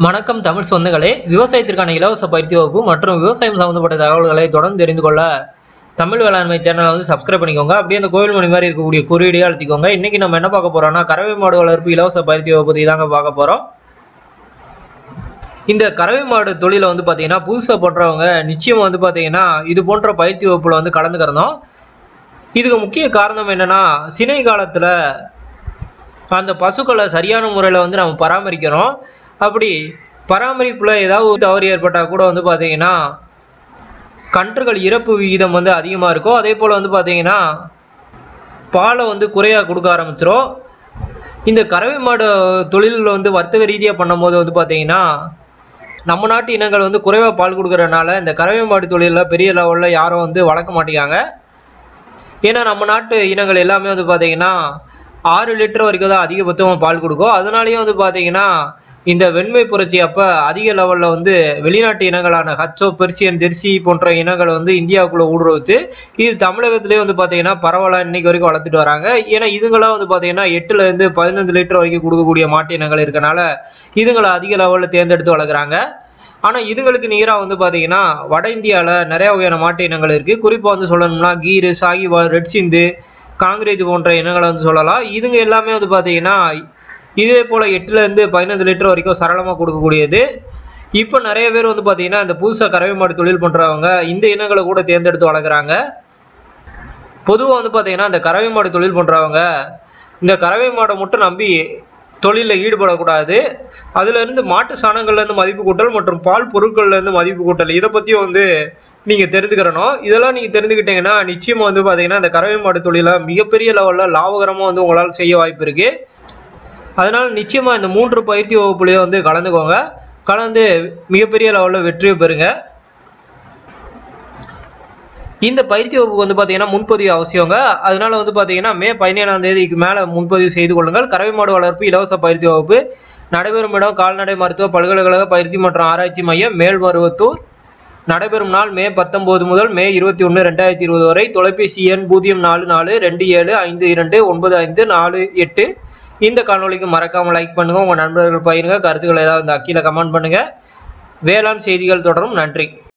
வணக்கம் தமிழ் சொந்தங்களே விவசாயத்திற்கான இலவச பயிற்சி வகுப்பு மற்றும் விவசாயம் சம்பந்தப்பட்ட தகவல்களை தொடர்ந்து தெரிந்து கொள்ள தமிழ் வேளாண்மை சேனலை வந்து சப்ஸ்கிரைப் பண்ணிக்கோங்க அப்படியே அந்த கோவில் மணி மாதிரி இருக்கக்கூடிய குறியீடையும் அழுத்திக்கோங்க இன்னைக்கு நம்ம என்ன பார்க்க போறோம்னா கறவை மாடு வளர்ப்பு இலவச பயிற்சி வகுப்பு பற்றி தாங்க பார்க்க போறோம் இந்த கறவை மாடு தொழிலை வந்து பார்த்தீங்கன்னா புதுசாக போடுறவங்க நிச்சயம் வந்து பார்த்தீங்கன்னா இது போன்ற பயிற்சி வகுப்புல வந்து கலந்துக்கிறதும் இதுக்கு முக்கிய காரணம் என்னன்னா சினை காலத்தில் அந்த பசுக்களை சரியான முறையில் வந்து நம்ம பராமரிக்கிறோம் அப்படி பராமரிப்பில் ஏதாவது ஒரு தவறு ஏற்பட்டால் கூட வந்து பார்த்தீங்கன்னா கன்றுகள் இறப்பு விகிதம் வந்து அதிகமாக இருக்கும் அதே போல் வந்து பார்த்தீங்கன்னா பாலை வந்து குறையாக கொடுக்க ஆரம்பிச்சிரும் இந்த கறவை மாடு தொழிலில் வந்து வர்த்தக ரீதியாக பண்ணும்போது வந்து பார்த்தீங்கன்னா நம்ம நாட்டு இனங்கள் வந்து குறைவாக பால் கொடுக்கறதுனால இந்த கறவை மாடு தொழிலில் பெரிய லெவலில் யாரும் வந்து வளர்க்க மாட்டேங்காங்க ஏன்னா நம்ம நாட்டு இனங்கள் எல்லாமே வந்து பார்த்தீங்கன்னா ஆறு லிட்டர் வரைக்கும் தான் அதிகபட்சமாக பால் கொடுக்கும் அதனாலேயும் வந்து பார்த்தீங்கன்னா இந்த வெண்மை புரட்சி அப்போ அதிக லெவலில் வந்து வெளிநாட்டு இனங்களான ஹச்சோ பெர்சியன் ஜெர்சி போன்ற இனங்களை வந்து இந்தியாவுக்குள்ளே ஊடுருவிச்சு இது தமிழகத்திலே வந்து பார்த்தீங்கன்னா பரவலாக இன்னைக்கு வரைக்கும் வளர்த்துட்டு வராங்க ஏன்னா இதுங்களாம் வந்து பார்த்தீங்கன்னா எட்டுலேருந்து பதினஞ்சு லிட்டர் வரைக்கும் கொடுக்கக்கூடிய மாட்டு இனங்கள் இருக்கனால இதுங்களை அதிக லெவலில் தேர்ந்தெடுத்து வளர்க்குறாங்க ஆனால் இதுங்களுக்கு நிகராக வந்து பார்த்தீங்கன்னா வட இந்தியாவில் நிறைய வகையான மாட்டு இனங்கள் இருக்குது குறிப்பாக வந்து சொல்லணும்னா கீரு சாகிவால் ரெட் சிந்து காங்கிரேஜ் போன்ற இனங்களை வந்து சொல்லலாம் இதுங்க எல்லாமே வந்து பார்த்தீங்கன்னா இதே போல் எட்டுலேருந்து பதினஞ்சு லிட்டர் வரைக்கும் சரளமாக கொடுக்கக்கூடியது இப்போ நிறைய பேர் வந்து பார்த்தீங்கன்னா இந்த புதுசாக கறவை மாடு தொழில் பண்ணுறவங்க இந்த இனங்களை கூட தேர்ந்தெடுத்து வளர்க்குறாங்க பொதுவாக வந்து பார்த்தீங்கன்னா இந்த கறவை மாடு தொழில் பண்ணுறவங்க இந்த கறவை மாடை மட்டும் நம்பி தொழிலில் ஈடுபடக்கூடாது அதுலேருந்து மாட்டு சாணங்கள்லேருந்து மதிப்பு கூட்டல் மற்றும் பால் பொருட்கள்லேருந்து மதிப்பு கூட்டல் இதை பற்றியும் வந்து நீங்கள் தெரிஞ்சுக்கிறணும் இதெல்லாம் நீங்கள் தெரிஞ்சுக்கிட்டீங்கன்னா நிச்சயமாக வந்து பார்த்தீங்கன்னா இந்த கறவை மாடு தொழிலை மிகப்பெரிய லெவலில் லாபகரமாக வந்து உங்களால் செய்ய வாய்ப்பு இருக்குது அதனால் நிச்சயமாக இந்த மூன்று பயிற்சி வகுப்புலேயே வந்து கலந்துக்கோங்க கலந்து மிகப்பெரிய லெவலில் வெற்றியை பெறுங்க இந்த பயிற்சி வகுப்பு வந்து பார்த்தீங்கன்னா முன்பதிவு அவசியங்க அதனால வந்து பார்த்தீங்கன்னா மே பதினேழாம் தேதிக்கு மேலே முன்பதிவு செய்து கொள்ளுங்கள் கறவை மாடு வளர்ப்பு இலவச பயிற்சி வகுப்பு நடைபெறும் இடம் கால்நடை மருத்துவ பல்கலைக்கழக பயிற்சி மற்றும் ஆராய்ச்சி மையம் மேல்மருவத்தூர் நடைபெறும் நாள் மே பத்தொம்போது முதல் மே இருபத்தி ஒன்று ரெண்டாயிரத்தி இருபது வரை தொலைபேசி எண் பூஜ்ஜியம் நாலு நாலு ரெண்டு ஏழு ஐந்து இரண்டு ஒன்பது ஐந்து நாலு எட்டு இந்த காணொலிக்கு மறக்காமல் லைக் பண்ணுங்கள் உங்கள் நண்பர்கள் பகிருங்க கருத்துக்கள் ஏதாவது இந்த கீழே கமெண்ட் பண்ணுங்கள் வேளாண் செய்திகள் தொடரும் நன்றி